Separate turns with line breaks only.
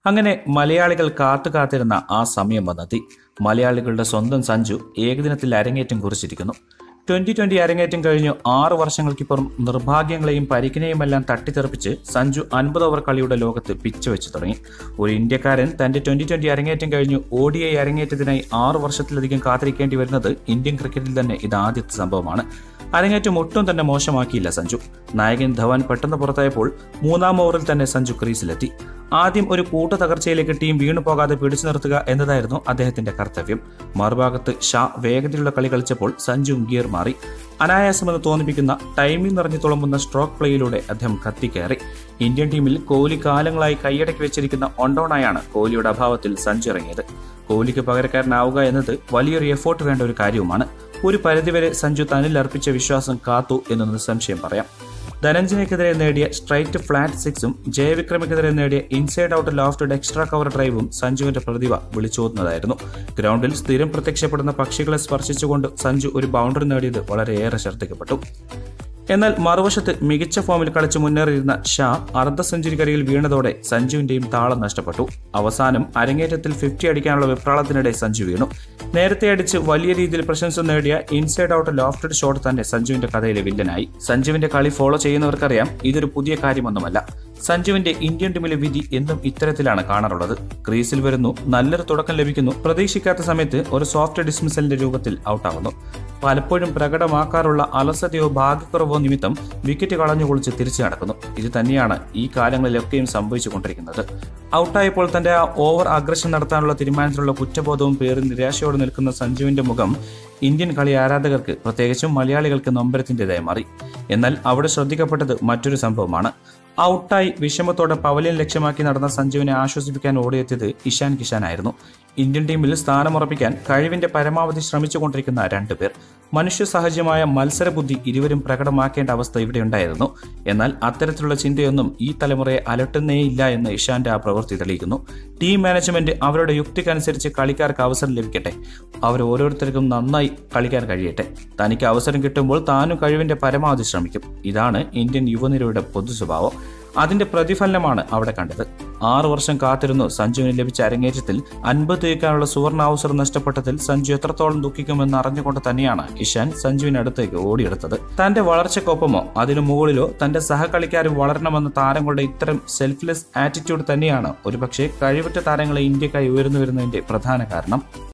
അങ്ങനെ മലയാളികൾ കാത്തു കാത്തിരുന്ന ആ സമയം വന്നെത്തി മലയാളികളുടെ സ്വന്തം സഞ്ജു ഏകദിനത്തിൽ അരങ്ങേറ്റം കുറിച്ചിരിക്കുന്നു ട്വന്റി ട്വന്റി അരങ്ങേറ്റം കഴിഞ്ഞു ആറ് വർഷങ്ങൾക്കിപ്പുറം നിർഭാഗ്യങ്ങളെയും പരിക്കിനെയുമെല്ലാം തട്ടിത്തെറിപ്പിച്ച് സഞ്ജു അൻപത് ഓവർ കളിയുടെ ലോകത്ത് പിച്ച് വെച്ച് തുടങ്ങി ഒരു ഇന്ത്യക്കാരൻ തന്റെ ട്വന്റി ട്വന്റി അരങ്ങേറ്റം കഴിഞ്ഞു ഒ ഡി ഐ അരങ്ങേറ്റത്തിനായി ആറ് വർഷത്തിലധികം കാത്തിരിക്കേണ്ടി വരുന്നത് ഇന്ത്യൻ ക്രിക്കറ്റിൽ തന്നെ ഇത് ആദ്യത്തെ സംഭവമാണ് അരങ്ങേറ്റം ഒട്ടും തന്നെ മോശമാക്കിയില്ല സഞ്ജു നായകൻ ധവാൻ പെട്ടെന്ന് പുറത്തായപ്പോൾ മൂന്നാം ഓവറിൽ തന്നെ സഞ്ജു ക്രീസിലെത്തി ആദ്യം ഒരു കൂട്ട തകർച്ചയിലേക്ക് ടീം വീണു പോകാതെ പിടിച്ചു നിർത്തുക എന്നതായിരുന്നു അദ്ദേഹത്തിന്റെ കർത്തവ്യം മറുഭാഗത്ത് ഷാ വേഗതയുള്ള കളി കളിച്ചപ്പോൾ സഞ്ജു ഗിയർ മാറി അനായാസമെന്ന് തോന്നിപ്പിക്കുന്ന ടൈമിംഗ് നിറഞ്ഞു തുളമ്പുന്ന സ്ട്രോക്ക് പ്ലേയിലൂടെ അദ്ദേഹം കത്തിക്കയറി ഇന്ത്യൻ ടീമിൽ കോഹ്ലി കാലങ്ങളായി കൈയടക്കി വെച്ചിരിക്കുന്ന ഒണ്ടോണായാണ് കോഹ്ലിയുടെ അഭാവത്തിൽ സഞ്ജു ഇറങ്ങിയത് കോഹ്ലിക്ക് പകരക്കാരനാവുക എന്നത് വലിയൊരു എഫോർട്ട് വേണ്ട ഒരു കാര്യവുമാണ് ഒരു പരിധിവരെ സഞ്ജു തന്നിൽ അർപ്പിച്ച വിശ്വാസം കാത്തു എന്ന് നിസ്സംശയം പറയാം ധനഞ്ജനയ്ക്കെതിരെ നേടിയ സ്ട്രൈറ്റ് ഫ്ലാറ്റ് സിക്സും ജയവിക്രമിക്കെതിരെ നേടിയ inside out lofted extra cover ഡ്രൈവും സഞ്ജുവിന്റെ പ്രതിഭ വിളിച്ചോതുന്നതായിരുന്നു ഗ്രൗണ്ടിൽ സ്ഥിരം പ്രത്യക്ഷപ്പെടുന്ന പക്ഷികളെ സ്പർശിച്ചുകൊണ്ട് സഞ്ജു ഒരു ബൗണ്ടറി നേടിയത് വളരെയേറെ ശ്രദ്ധിക്കപ്പെട്ടു എന്നാൽ മറുവശത്ത് മികച്ച ഫോമിൽ കളിച്ച് മുന്നേറിയിരുന്ന ഷാ അർദ്ധ സെഞ്ചുറിക്കരിയിൽ വീണതോടെ സഞ്ജുവിന്റെയും താളം നഷ്ടപ്പെട്ടു അവസാനം അരങ്ങേറ്റത്തിൽ ഫിഫ്റ്റി അടിക്കാനുള്ള വിപ്രാളത്തിനിടെ സഞ്ജു വീണു നേരത്തെ അടിച്ച് വലിയ രീതിയിൽ പ്രശംസ നേടിയ ഇൻസൈഡ് ഔട്ട് ലോഫ്റ്റഡ് ഷോട്ട് തന്നെ സഞ്ജുവിന്റെ കഥയിലെ വില്ലനായി സഞ്ജുവിന്റെ കളി ഫോളോ ചെയ്യുന്നവർക്കറിയാം ഇതൊരു പുതിയ കാര്യമൊന്നുമല്ല സഞ്ജുവിന്റെ ഇന്ത്യൻ ടീമിലെ വിധി എന്നും ഇത്തരത്തിലാണ് കാണാറുള്ളത് ക്രീസിൽ വരുന്നു നല്ലൊരു തുടക്കം ലഭിക്കുന്നു പ്രതീക്ഷിക്കാത്ത സമയത്ത് ഒരു സോഫ്റ്റ് ഡിസ്മിസലിന്റെ രൂപത്തിൽ ഔട്ടാവുന്നു പലപ്പോഴും പ്രകടമാക്കാറുള്ള അലസതയോ ഭാഗ്യക്കുറവോ നിമിത്തം വിക്കറ്റ് കളഞ്ഞു കുളിച്ച് തിരിച്ചു നടക്കുന്നു ഇത് തന്നെയാണ് ഈ കാലങ്ങളിലൊക്കെയും സംഭവിച്ചുകൊണ്ടിരിക്കുന്നത് ഔട്ടായപ്പോൾ തന്റെ ആ ഓവർ അഗ്രഷൻ നടത്താനുള്ള തീരുമാനത്തിലുള്ള കുറ്റബോധവും പേറി നിരാശയോടെ നിൽക്കുന്ന സഞ്ജുവിന്റെ മുഖം ഇന്ത്യൻ കളി ആരാധകർക്ക് പ്രത്യേകിച്ചും മലയാളികൾക്ക് നൊമ്പരത്തിൻ്റെതായി മാറി എന്നാൽ അവിടെ ശ്രദ്ധിക്കപ്പെട്ടത് മറ്റൊരു സംഭവമാണ് ഔട്ടായി വിഷമത്തോടെ പവലിയൻ ലക്ഷ്യമാക്കി നടന്ന സഞ്ജുവിനെ ആശ്വസിപ്പിക്കാൻ ഓടിയെത്തിയത് ഇഷാൻ കിഷാൻ ആയിരുന്നു ഇന്ത്യൻ ടീമിൽ സ്ഥാനമുറപ്പിക്കാൻ കഴിവിന്റെ പരമാവധി ശ്രമിച്ചുകൊണ്ടിരിക്കുന്ന രണ്ടുപേർ മനുഷ്യ സഹജമായ മത്സരബുദ്ധി ഇരുവരും പ്രകടമാക്കേണ്ട അവസ്ഥ ഇവിടെ ഉണ്ടായിരുന്നു എന്നാൽ അത്തരത്തിലുള്ള ചിന്തയൊന്നും ഈ തലമുറയെ അലട്ടുന്നേയില്ല എന്ന് ഇഷാന്റെ ആ പ്രവൃത്തി തെളിയിക്കുന്നു ടീം മാനേജ്മെന്റ് അവരുടെ യുക്തിക്കനുസരിച്ച് കളിക്കാർക്ക് അവസരം ലഭിക്കട്ടെ അവർ ഓരോരുത്തർക്കും നന്നായി കളിക്കാൻ കഴിയട്ടെ തനിക്ക് അവസരം കിട്ടുമ്പോൾ താനും കഴിവിന്റെ പരമാവധി ശ്രമിക്കും ഇതാണ് ഇന്ത്യൻ യുവനിരയുടെ പൊതു സ്വഭാവം അതിന്റെ പ്രതിഫലനമാണ് അവിടെ കണ്ടത് ആറു വർഷം കാത്തിരുന്നു സഞ്ജുവിന് ലഭിച്ച അരങ്ങേറ്റത്തിൽ അൻപത് തീർക്കാനുള്ള സുവർണാവസരം നഷ്ടപ്പെട്ടതിൽ സഞ്ജു എത്രത്തോളം ദുഃഖിക്കുമെന്ന് അറിഞ്ഞുകൊണ്ട് തന്നെയാണ് ഇഷാൻ സഞ്ജുവിനടുത്തേക്ക് ഓടിയെടുത്തത് തന്റെ വളർച്ചയ്ക്കൊപ്പമോ അതിനു മുകളിലോ തന്റെ സഹകളിക്കാരും വളരണമെന്ന താരങ്ങളുടെ ഇത്തരം സെൽഫ്ലെസ് ആറ്റിറ്റ്യൂഡ് തന്നെയാണ് ഒരുപക്ഷെ കഴിവുറ്റ താരങ്ങളെ ഇന്ത്യക്കായി ഉയർന്നു വരുന്നതിന്റെ പ്രധാന കാരണം